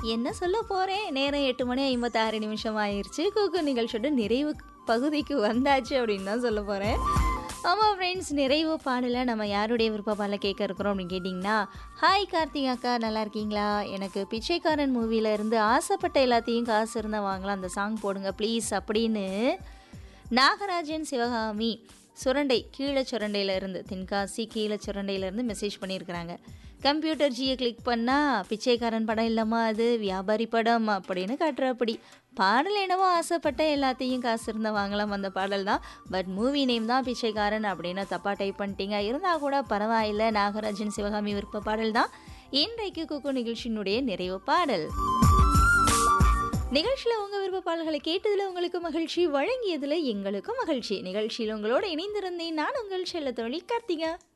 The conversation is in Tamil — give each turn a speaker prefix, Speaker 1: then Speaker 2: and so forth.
Speaker 1: என்ன சொல்ல போகிறேன் நேரம் எட்டு மணி ஐம்பத்தாறு நிமிஷம் ஆயிடுச்சு கூக்கு நிகழ்ச்சியோட நிறைவு பகுதிக்கு வந்தாச்சு அப்படின்னு தான் சொல்ல போகிறேன் ஆமாம் ஃப்ரெண்ட்ஸ் நிறைவு பாடலை நம்ம யாருடைய விருப்ப பாடலை கேட்க இருக்கிறோம் அப்படின்னு கேட்டிங்கன்னா ஹாய் கார்த்திக் அக்கா நல்லா இருக்கீங்களா எனக்கு பிச்சைக்காரன் மூவியில் இருந்து ஆசைப்பட்ட எல்லாத்தையும் காசு இருந்தால் வாங்கலாம் அந்த சாங் போடுங்க ப்ளீஸ் அப்படின்னு நாகராஜன் சிவகாமி சுரண்டை கீழே சுரண்டையில இருந்து தென்காசி கீழே சுரண்டையில இருந்து மெசேஜ் பண்ணியிருக்கிறாங்க கம்ப்யூட்டர் ஜியை கிளிக் பண்ணால் பிச்சைக்காரன் படம் இல்லைம்மா அது வியாபாரி படம் அப்படின்னு காட்டுற அப்படி பாடல் என்னவோ ஆசைப்பட்ட எல்லாத்தையும் காசு இருந்தால் வாங்கலாம் அந்த பாடல் தான் பட் மூவி நேம் தான் பிச்சைக்காரன் அப்படின்னு தப்பாக டைப் பண்ணிட்டீங்க இருந்தால் கூட பரவாயில்ல நாகராஜன் சிவகாமி விருப்ப பாடல் தான் இன்றைக்கு குக்கு நிகழ்ச்சியினுடைய நிறைவு பாடல் நிகழ்ச்சியில் உங்கள் விருப்ப பாடல்களை கேட்டதில் உங்களுக்கு மகிழ்ச்சி வழங்கியதில் எங்களுக்கும் மகிழ்ச்சி நிகழ்ச்சியில் உங்களோட இணைந்திருந்தேன் நான் உங்கள் செல்ல தோழி கார்த்திகா